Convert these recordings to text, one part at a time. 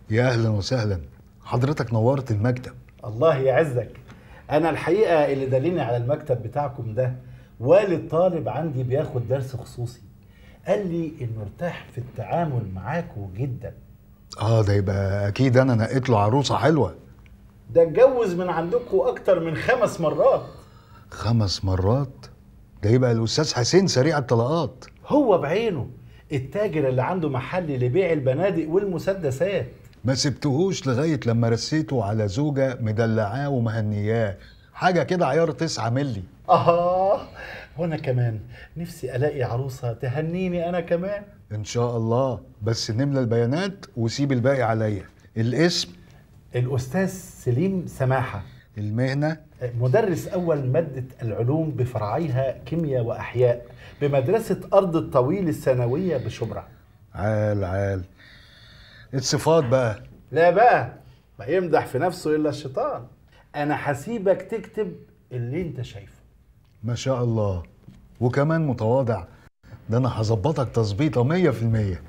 يا اهلا وسهلا حضرتك نورت المكتب الله يعزك انا الحقيقه اللي دلني على المكتب بتاعكم ده والد طالب عندي بياخد درس خصوصي قال لي انه ارتاح في التعامل معاكم جدا اه ده يبقى اكيد انا نقيت له عروسه حلوه ده اتجوز من عندكم اكتر من خمس مرات خمس مرات ده يبقى الاستاذ حسين سريع الطلقات هو بعينه التاجر اللي عنده محل لبيع البنادق والمسدسات ما سبتهوش لغايه لما رسيته على زوجه مدلعاه ومهنياه حاجه كده عيار تسعة ملي اه وانا كمان نفسي الاقي عروسه تهنيني انا كمان ان شاء الله بس نملى البيانات وسيب الباقي عليا الاسم الاستاذ سليم سماحه المهنه مدرس اول ماده العلوم بفرعيها كيمياء واحياء بمدرسه ارض الطويل الثانويه بشبرا عال عال الصفات بقى لا بقى ما يمدح في نفسه الا الشيطان انا هسيبك تكتب اللي انت شايفه ما شاء الله وكمان متواضع ده انا هظبطك تظبيطه مية في المية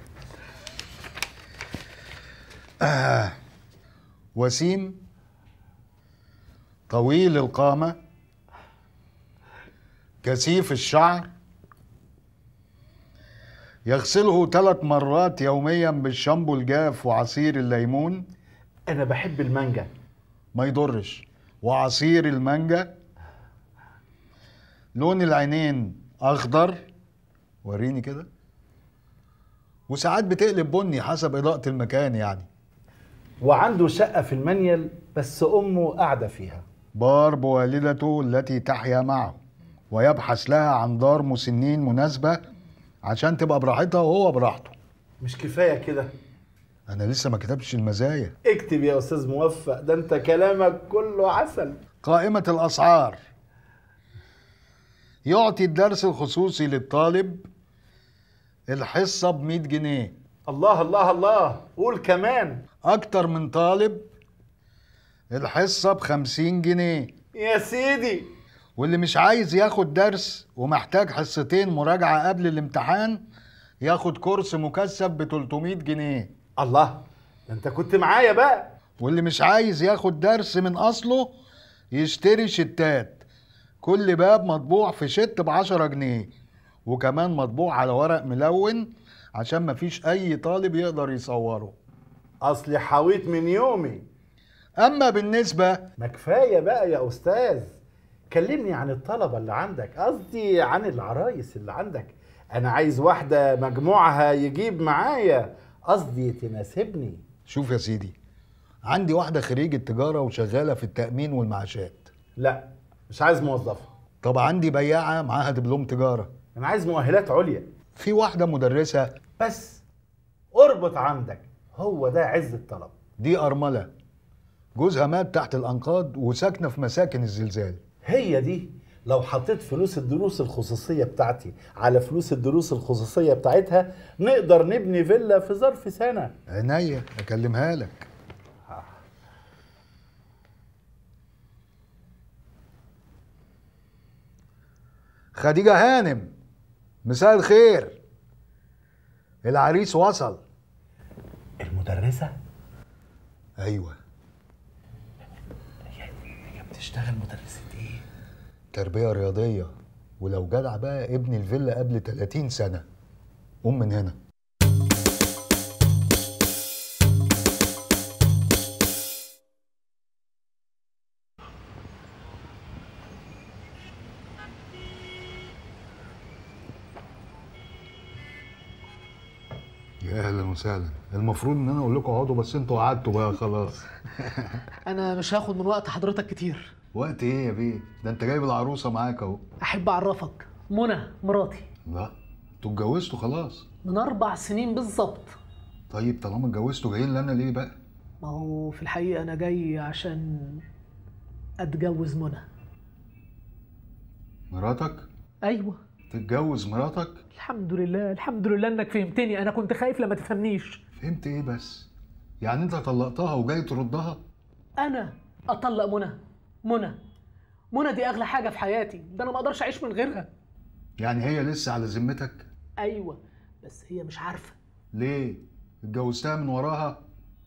آه. وسيم طويل القامة كثيف الشعر يغسله ثلاث مرات يوميا بالشامبو الجاف وعصير الليمون انا بحب المانجا ما يضرش وعصير المانجا لون العينين اخضر وريني كده وساعات بتقلب بني حسب اضاءة المكان يعني وعنده شقه في المنيل بس امه قاعده فيها بار بوالدته التي تحيا معه ويبحث لها عن دار مسنين مناسبة عشان تبقى براحتها وهو براحته مش كفايه كده انا لسه ما كتبتش المزايا اكتب يا استاذ موفق ده انت كلامك كله عسل قائمة الأسعار يعطي الدرس الخصوصي للطالب الحصة ب 100 جنيه الله الله الله قول كمان أكتر من طالب الحصة ب 50 جنيه يا سيدي واللي مش عايز ياخد درس ومحتاج حصتين مراجعة قبل الامتحان ياخد كورس مكثف ب 300 جنيه الله ده انت كنت معايا بقى واللي مش عايز ياخد درس من أصله يشتري شتات كل باب مطبوع في شت ب 10 جنيه وكمان مطبوع على ورق ملون عشان مفيش أي طالب يقدر يصوره اصلي حاويت من يومي أما بالنسبة ما كفايه بقى يا استاذ كلمني عن الطلبه اللي عندك قصدي عن العرايس اللي عندك انا عايز واحده مجموعها يجيب معايا قصدي تناسبني شوف يا سيدي عندي واحدة خريجة تجارة وشغالة في التأمين والمعاشات لا مش عايز موظفه طب عندي بياعة معاها دبلوم تجارة انا عايز مؤهلات عليا في واحدة مدرسة بس اربط عندك هو ده عز الطلب دي أرملة جوزها مات تحت الأنقاض وساكنة في مساكن الزلزال هي دي لو حطيت فلوس الدروس الخصوصية بتاعتي على فلوس الدروس الخصوصية بتاعتها نقدر نبني فيلا في ظرف سنة عينيا أكلمها لك خديجة هانم مساء الخير العريس وصل المدرسة أيوة هي بتشتغل مدرسة ايه؟ تربية رياضية ولو جدع بقى ابني الفيلا قبل 30 سنة قوم من هنا يا اهلا وسهلا المفروض ان انا اقول لكم اقعدوا بس انتوا قعدتوا بقى خلاص انا مش هاخد من وقت حضرتك كتير وقت ايه يا بيه ده انت جايب العروسه معاك اهو احب اعرفك منى مراتي لا انتوا اتجوزتوا خلاص من اربع سنين بالظبط طيب طالما اتجوزتوا جايين لنا ليه بقى ما هو في الحقيقه انا جاي عشان اتجوز منى مراتك ايوه تتجوز مراتك الحمد لله الحمد لله انك فهمتني انا كنت خايف لما تفهمنيش فهمت ايه بس يعني انت طلقتها وجاي تردها انا اطلق منى منى منى دي اغلى حاجه في حياتي ده انا ما اقدرش اعيش من غيرها يعني هي لسه على ذمتك ايوه بس هي مش عارفه ليه اتجوزتها من وراها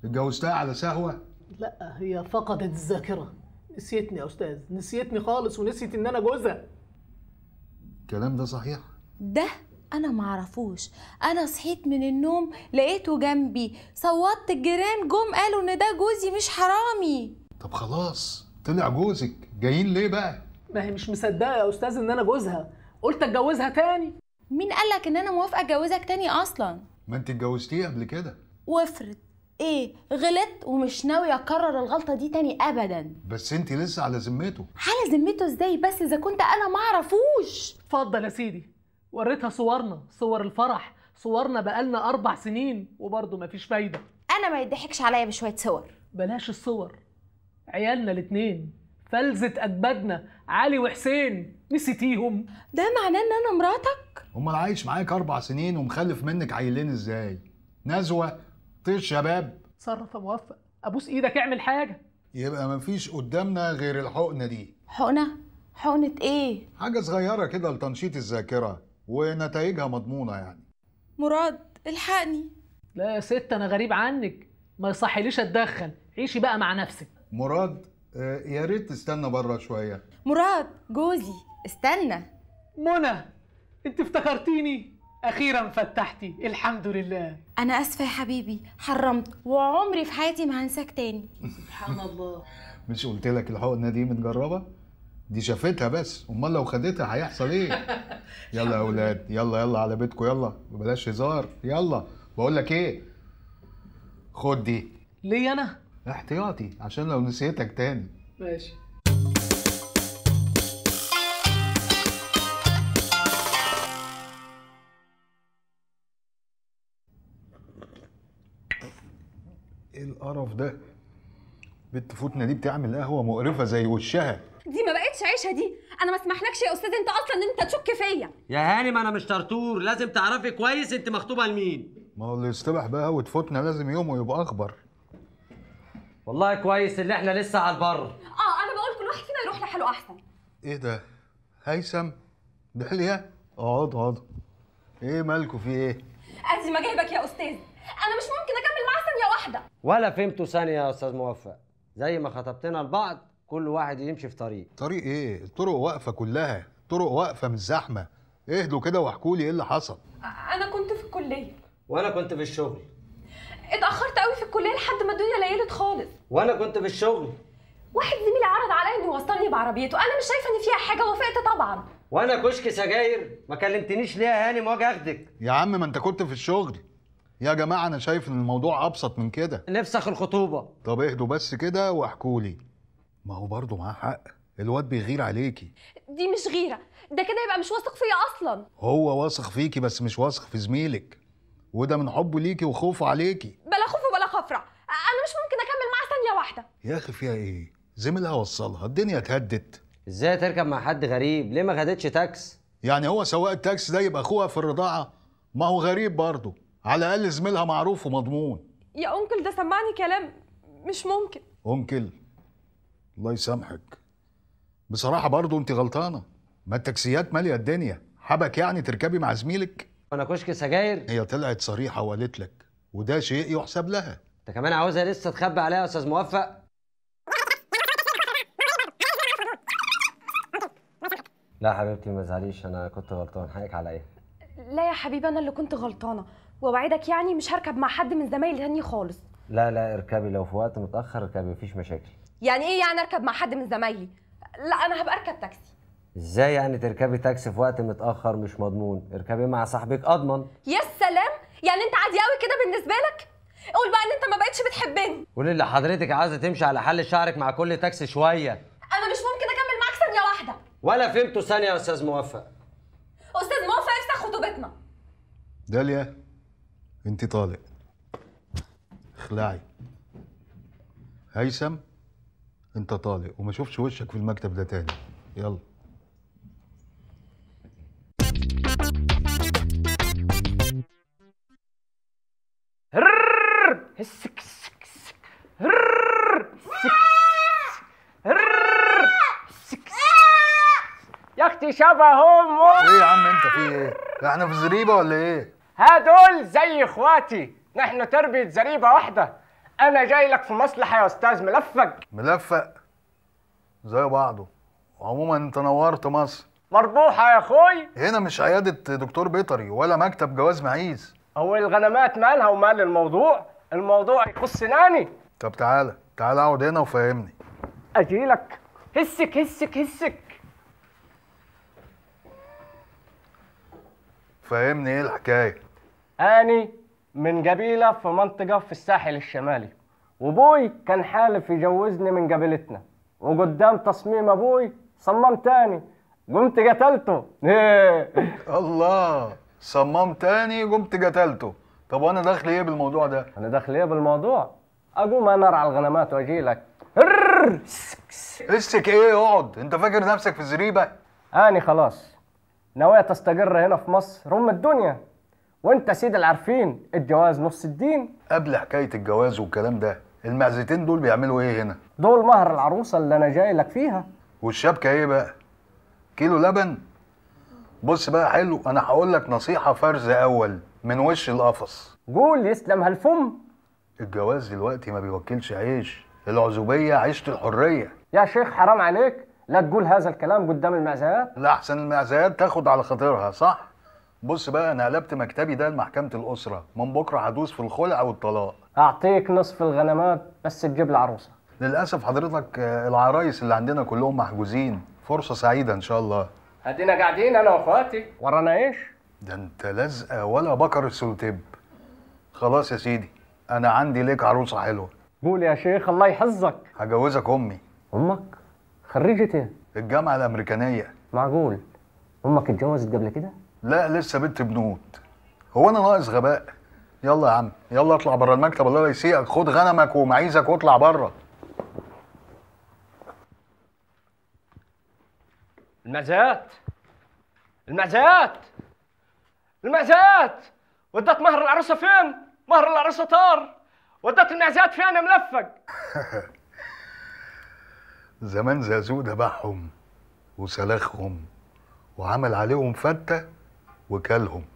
اتجوزتها على سهوه لا هي فقدت الذاكره نسيتني يا استاذ نسيتني خالص ونسيت ان انا جوزها الكلام ده صحيح ده انا معرفوش انا صحيت من النوم لقيته جنبي صوتت الجيران جم قالوا ان ده جوزي مش حرامي طب خلاص طلع جوزك جايين ليه بقى ما هي مش مصدقه يا استاذ ان انا جوزها قلت اتجوزها تاني مين قالك ان انا موافقه اتجوزك تاني اصلا ما انت اتجوزتيه قبل كده وافرض ايه غلطت ومش ناوي اكرر الغلطه دي تاني ابدا بس انت لسه على ذمته على ذمته ازاي بس اذا كنت انا معرفوش اتفضل يا سيدي وريتها صورنا صور الفرح صورنا بقالنا اربع سنين وبرضه مفيش فايده انا ما يضحكش عليا بشويه صور بلاش الصور عيالنا الاتنين فلذة أجدادنا علي وحسين نسيتيهم ده معناه ان انا مراتك امال عايش معاك اربع سنين ومخلف منك عيلين ازاي نزوه طيش شباب تصرف يا موفق ابوس ايدك اعمل حاجه يبقى مفيش قدامنا غير الحقنه دي حقنه حقنه ايه حاجه صغيره كده لتنشيط الذاكره ونتائجها مضمونه يعني مراد الحقني لا يا ست انا غريب عنك ما يصحليش اتدخل عيشي بقى مع نفسك مراد آه، يا ريت تستنى بره شويه مراد جوزي استنى منى انت افتكرتيني اخيرا فتحتي الحمد لله انا اسفه يا حبيبي حرمت وعمري في حياتي ما هنساك تاني سبحان الله مش قلت لك الحقنه دي متجربه دي شافتها بس امال لو خدتها هيحصل ايه يلا يا اولاد يلا يلا على بيتكم يلا بلاش هزار يلا بقول لك ايه خد دي ليه انا احتياطي عشان لو نسيتك تاني ماشي ايه القرف ده بنت فوتنا دي بتعمل قهوه مقرفه زي وشها دي ما بقتش عيشه دي انا ما اسمحلكش يا استاذ انت اصلا ان انت تشك فيا يا هانم انا مش طرطور لازم تعرفي كويس انت مخطوبه لمين ما هو اللي يصطبح بقهوه فوتنا لازم يومه يبقى اخبر والله كويس اللي احنا لسه على البر اه انا بقول كل واحد فينا يروح لحاله احسن ايه ده هيثم دحلية اقعد اقعد ايه مالكوا في ايه ادي ما جايبك يا استاذ انا مش ممكن اكمل معاه ثانيه واحده ولا فهمتوا ثانيه يا استاذ موفق زي ما خطبتنا لبعض كل واحد يمشي في طريق طريق ايه الطرق واقفه كلها طرق واقفه مش زحمه اهدوا كده واحكوا لي ايه اللي حصل انا كنت في الكليه وانا كنت في الشغل اتاخرت قوي في الكليه لحد ما الدنيا ليلت خالص وانا كنت في الشغل واحد زميلي عرض عليا انه يوصلني بعربيته انا مش شايفه ان فيها حاجه وافقت طبعا وانا كشك سجاير ما كلمتنيش ليه يا هانم واجي اخدك يا عم ما انت كنت في الشغل يا جماعه انا شايف ان الموضوع ابسط من كده نفسخ الخطوبه طب اهدوا بس كده واحكوا لي ما هو برضه معاه حق الواد بيغير عليكي دي مش غيره ده كده يبقى مش واثق فيا اصلا هو واثق فيكي بس مش واثق في زميلك وده من حبه ليكي وخوفه عليكي بلا خوف وبلا خفرع انا مش ممكن اكمل معاه ثانيه واحده يا اخي فيها ايه زميلها وصلها الدنيا اتهدت ازاي تركب مع حد غريب ليه ما خدتش تاكس يعني هو سواق التاكسي ده يبقى اخوها في الرضاعه ما هو غريب برضه على الاقل زميلها معروف ومضمون يا انكل ده سمعني كلام مش ممكن انكل الله يسامحك بصراحه برضه انت غلطانه ما التاكسيات ماليه الدنيا حبك يعني تركبي مع زميلك وانا كشك سجاير هي طلعت صريحه وقالت لك وده شيء يحسب لها انت كمان عاوزها لسه تخبي عليها يا استاذ موفق لا حبيبتي ما تزعليش انا كنت غلطان حقك عليا لا يا حبيبي انا اللي كنت غلطانه واوعدك يعني مش هركب مع حد من زمايلي تاني خالص لا لا اركبي لو في وقت متاخر اركبي مفيش مشاكل يعني ايه يعني اركب مع حد من زمايلي لا انا هبقى اركب تاكسي ازاي يعني تركبي تاكسي في وقت متاخر مش مضمون اركبي مع صاحبك اضمن يا سلام يعني انت عادي قوي كده بالنسبه لك قول بقى ان انت ما بقتش بتحبني قولي اللي حضرتك عاوزه تمشي على حل شعرك مع كل تاكسي شويه انا مش ممكن اكمل معاك ثانيه واحده ولا فهمتوا ثانيه يا استاذ موفق استاذ موفق افتح خطوبتنا داليا انت طالق اخلعي هيثم انت طالق وما اشوفش وشك في المكتب ده تاني يلا يا اختي شبههم ايه يا عم انت في ايه احنا في زريبه ولا ايه هدول زي اخواتي نحن تربية زريبة واحدة انا جاي لك في مصلحه يا استاذ ملفق ملفق زي بعضه عموما انت نورت مصر مربوحه يا اخوي هنا مش عيادة دكتور بيطري ولا مكتب جواز معيز هو الغنمات مالها ومال الموضوع الموضوع يخص ناني طب تعالى تعالى اقعد هنا وفهمني اجي لك هسك هسك هسك فهمني ايه الحكاية اني من قبيله في منطقه في الساحل الشمالي وابوي كان حالف يجوزني من قبيلتنا وقدام تصميم ابوي صمم تاني قمت قتلته الله صمام تاني قمت قتلته طب وانا داخل ايه بالموضوع ده انا داخل ايه بالموضوع اقوم انا ارعى الغنمات واجي لك اسك ايه اقعد انت فاكر نفسك في زريبة اني خلاص نويت استقر هنا في مصر ام الدنيا وانت سيد العارفين الجواز نص الدين قبل حكاية الجواز والكلام ده المعزتين دول بيعملوا ايه هنا دول مهر العروسه اللي انا جاي لك فيها والشبكة ايه بقى كيلو لبن بص بقى حلو انا هقول لك نصيحة فرز اول من وش القفص قول يسلم هالفم الجواز دلوقتي ما بيوكلش عيش العزوبية عيشة الحرية يا شيخ حرام عليك لا تقول هذا الكلام قدام المعزيات لا احسن المعزيات تاخد على خاطرها صح بص بقى انا قلبت مكتبي ده لمحكمة الاسرة من بكرة هدوس في الخلع والطلاق اعطيك نصف الغنمات بس تجيب لي عروسه للاسف حضرتك آه، العرايس اللي عندنا كلهم محجوزين فرصة سعيدة ان شاء الله ادينا قاعدين انا واخواتي ورانا ايش ده انت لازقة ولا بكر السلتب خلاص يا سيدي انا عندي ليك عروسة حلوة قول يا شيخ الله يحفظك هجوزك امي امك خريجة ايه الجامعة الامريكانية معقول امك اتجوزت قبل كده لا لسه بنت بنوت هو انا ناقص غباء يلا يا عم يلا اطلع بره المكتب الله لا يسيئك خد غنمك ومعيزك واطلع بره المعزيات المعزيات المعزيات ودت مهر العروسه فين مهر العروسه طار ودت المعزيات فين يا ملفق زمان زازو ذبحهم وسلخهم وعمل عليهم فتة وكلهم